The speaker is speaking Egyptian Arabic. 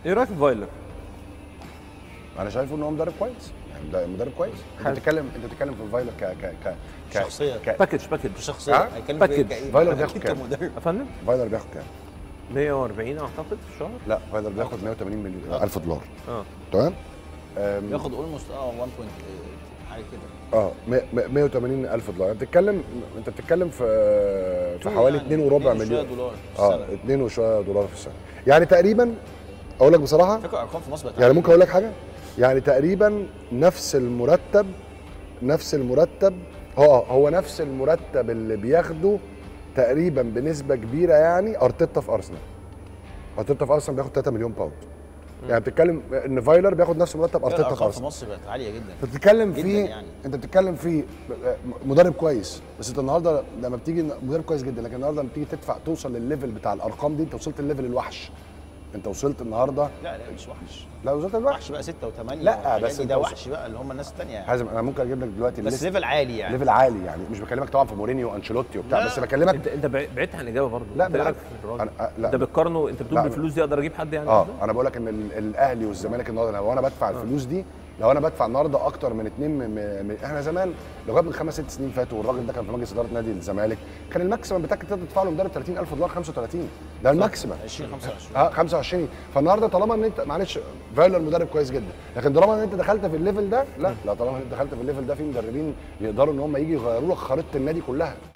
ايه رايك في فايلر؟ انا شايفه ان هو مدرب كويس يعني ده مدرب كويس انت حلو. بتتكلم انت بتتكلم في فايلر ك ك ك ك شخصية. ك باكج باكج شخصيه ها؟ هيتكلم باكج. فيا كايه فايلر بياخد أكيد كام؟ كمدرب يا فندم فايلر بياخد كام 140 اعتقد في الشهر لا فايلر بياخد 180 مليون الف دولار اه تمام أم، بياخد اولموست اه 1 بوينت حاجه كده اه م- م- 180 الف دولار انت بتتكلم انت بتتكلم في في يعني حوالي 2 وربع اتنين وشوية مليون دولار في اه السنة. 2 وشويه دولار في السنه يعني تقريبا اقول لك بصراحه فاكر ارقام في مصر بقت يعني ممكن اقول لك حاجه يعني تقريبا نفس المرتب نفس المرتب هو هو نفس المرتب اللي بياخده تقريبا بنسبه كبيره يعني ارتيتا في ارسنال ارتيتا في ارسنال بياخد 3 مليون باوند يعني بتتكلم ان فايلر بياخد نفس مرتب فاكر ارتيتا في الارقام في ارسنال مصر بقت عاليه جدا انت بتتكلم جداً في يعني. انت بتتكلم في مدرب كويس بس انت النهارده لما بتيجي مدرب كويس جدا لكن النهارده لما بتيجي تدفع توصل للليفل بتاع الارقام دي انت وصلت الليفل الوحش انت وصلت النهارده لا لا مش وحش لا وصلت الوحش وحش بقى 6 و8 لا، بس انت ده وصل- وحش بقى اللي هم الناس الثانيه يعني حازم انا ممكن اجيب لك دلوقتي بس الليست ليفل عالي يعني ليفل عالي يعني مش بكلمك طبعا في مورينيو وانشيلوتي وبتاع لا. بس بكلمك انت انت بعيد- بعدت عن الاجابه برضه لا، انت ايه رايك بالعكس. في الراجل؟ أنا- أه، لا. انت بتقارنه انت بتقول لا. بالفلوس دي اقدر اجيب حد يعني اه قصدك؟ انا بقول لك ان ال- الاهلي والزمالك النهارده لو انا بدفع الفلوس دي لو انا بدفع النهارده اكتر من اتنين من من احنا زمان لغايه من خمس ست سنين فاتوا والراجل ده كان في مجلس اداره نادي الزمالك كان الماكسيمم بتاعك تقدر تدفع له مدرب 30000 دولار 35 ده الماكسيمم 20 25 اه 25 فالنهارده طالما ان انت معلش فايلر مدرب كويس جدا لكن طالما ان انت دخلت في الليفل ده لا لا طالما ان انت دخلت في الليفل ده في مدربين يقدروا ان هم يجي يغيروا لك خريطه النادي كلها